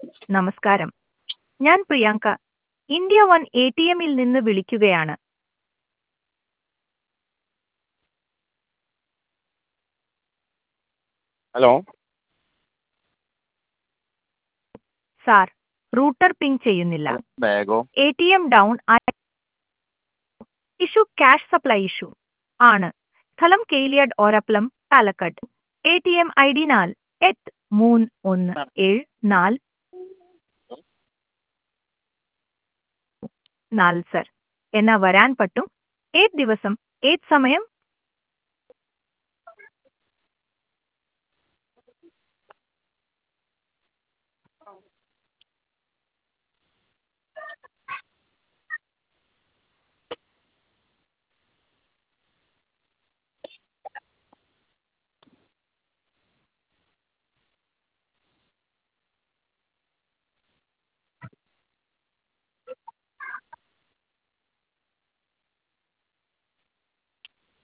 നമസ്കാരം ഞാൻ Priyanka India one A T എമ്മിൽ നിന്ന് വിളിക്കുകയാണ് ഹലോ സാർ റൂട്ടർ പിങ് ചെയ്യുന്നില്ല ബാഗോ A T M down issue cash supply issue ആണ് സ്ഥലം കേലിയഡ് ഓരപ്പലം Palakkad A T M I D നാൽ എട്ട് മൂന്ന് ഒന്ന് ഏഴ് നാല് നാല് സർ എന്നാ വരാൻ പറ്റും ഏത് ദിവസം ഏത് സമയം